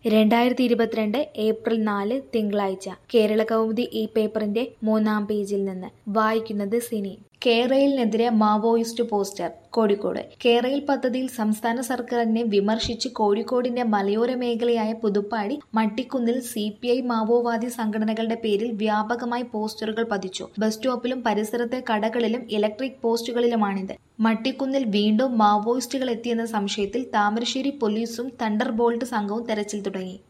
രണ്ടായിരത്തി ഇരുപത്തിരണ്ട് ഏപ്രിൽ നാല് തിങ്കളാഴ്ച കേരള കൗമുദി ഈ പേപ്പറിന്റെ മൂന്നാം പേജിൽ നിന്ന് വായിക്കുന്നത് സിനി കേരളിനെതിരെ മാവോയിസ്റ്റ് പോസ്റ്റർ കോഴിക്കോട് കേരയിൽ പദ്ധതിയിൽ സംസ്ഥാന സർക്കാരിനെ വിമർശിച്ച് കോഴിക്കോടിന്റെ മലയോര മേഖലയായ പുതുപ്പാടി മട്ടിക്കുന്നിൽ സി പി ഐ മാവോവാദി സംഘടനകളുടെ പേരിൽ വ്യാപകമായി പോസ്റ്ററുകൾ പതിച്ചു ബസ് സ്റ്റോപ്പിലും പരിസരത്തെ കടകളിലും ഇലക്ട്രിക് പോസ്റ്റുകളിലുമാണിത് മട്ടിക്കുന്നിൽ വീണ്ടും മാവോയിസ്റ്റുകൾ എത്തിയെന്ന സംശയത്തിൽ താമരശ്ശേരി പോലീസും തണ്ടർ ബോൾട്ട് സംഘവും തെരച്ചിൽ തുടങ്ങി